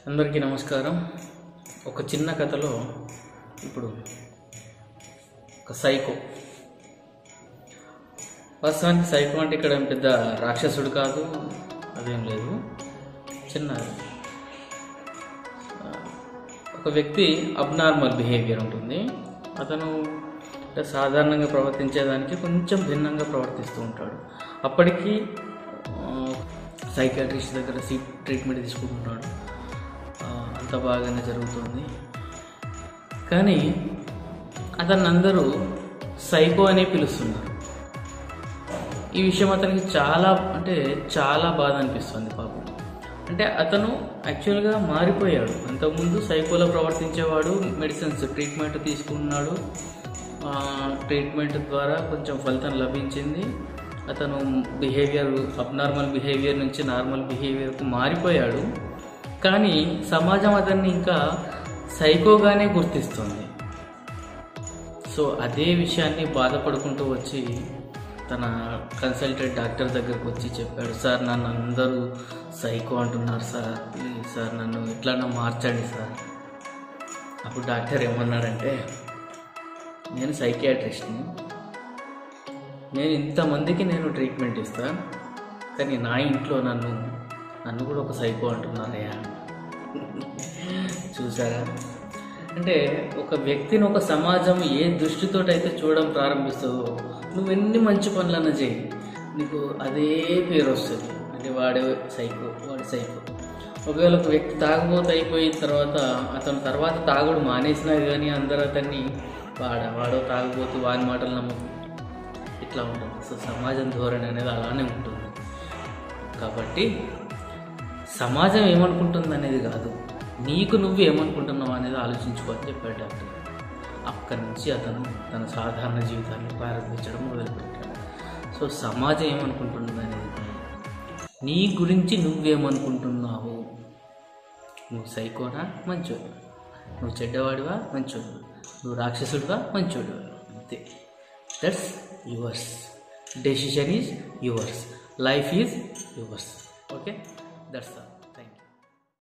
అందరికీ నమస్కారం ఒక చిన్న కథలో ఇప్పుడు ఒక సైకో వాస్తవానికి సైకో అంటే ఇక్కడ ఏం పెద్ద రాక్షసుడు కాదు అదేం లేదు చిన్న ఆ, ఒక వ్యక్తి అబ్నార్మల్ బిహేవియర్ ఉంటుంది అతను అంటే సాధారణంగా ప్రవర్తించేదానికి కొంచెం భిన్నంగా ప్రవర్తిస్తూ ఉంటాడు అప్పటికి సైకాట్రిస్ట్ దగ్గర సీ ట్రీట్మెంట్ తీసుకుంటున్నాడు ఆ, అంత బాగానే జరుగుతుంది కానీ అతన్ని అందరూ సైకో అనే పిలుస్తున్నారు ఈ విషయం అతనికి చాలా అంటే చాలా బాధ అనిపిస్తుంది పాపం అంటే అతను యాక్చువల్గా మారిపోయాడు అంతకుముందు సైకోలో ప్రవర్తించేవాడు మెడిసిన్స్ ట్రీట్మెంట్ తీసుకున్నాడు ఆ, ట్రీట్మెంట్ ద్వారా కొంచెం ఫలితం లభించింది అతను బిహేవియర్ అబ్నార్మల్ బిహేవియర్ నుంచి నార్మల్ బిహేవియర్కు మారిపోయాడు కానీ సమాజం అతన్ని ఇంకా సైకోగానే గుర్తిస్తుంది సో అదే విషయాన్ని బాధపడుకుంటూ వచ్చి తన కన్సల్టెంట్ డాక్టర్ దగ్గరకు వచ్చి చెప్పాడు సార్ నన్ను అందరూ సైకో అంటున్నారు సార్ ప్లీజ్ సార్ నన్ను ఎట్లన్నా మార్చండి సార్ అప్పుడు డాక్టర్ ఏమన్నాడంటే నేను సైకియాట్రిస్ట్ని నేను ఇంతమందికి నేను ట్రీట్మెంట్ ఇస్తాను కానీ నా ఇంట్లో నన్ను నన్ను కూడా ఒక సైకో అంటున్నారయ్యా చూసారా అంటే ఒక వ్యక్తిని ఒక సమాజం ఏ దృష్టితోటైతే చూడడం ప్రారంభిస్తుందో నువ్వు ఎన్ని మంచి పనులన్నా చేయి నీకు అదే పేరు వస్తుంది అంటే వాడే సైకో వాడి సైకో ఒకవేళ ఒక వ్యక్తి తాగుబోతు అయిపోయిన తర్వాత అతను తర్వాత తాగుడు మానేసినా కానీ అందరూ అతన్ని వాడ వాడో తాగుబోతు వాని మాటలు నమ్మకు ఇట్లా ఉంటుంది సో సమాజం ధోరణి అనేది అలానే ఉంటుంది కాబట్టి సమాజం ఏమనుకుంటుంది అనేది కాదు నీకు నువ్వు ఏమనుకుంటున్నావు అనేది ఆలోచించుకో అని చెప్పాడు డాక్టర్ అక్కడి నుంచి అతను తన సాధారణ జీవితాన్ని ప్రారంభించడం మొదలుపెట్టాడు సో సమాజం ఏమనుకుంటుంది అనేది కాదు. నీ గురించి నువ్వేమనుకుంటున్నావు నువ్వు సైకోనా మంచోడు నువ్వు చెడ్డవాడివా మంచోడు నువ్వు రాక్షసుడివా మంచోడు అంతే that's yours decision is yours life is yours okay that's all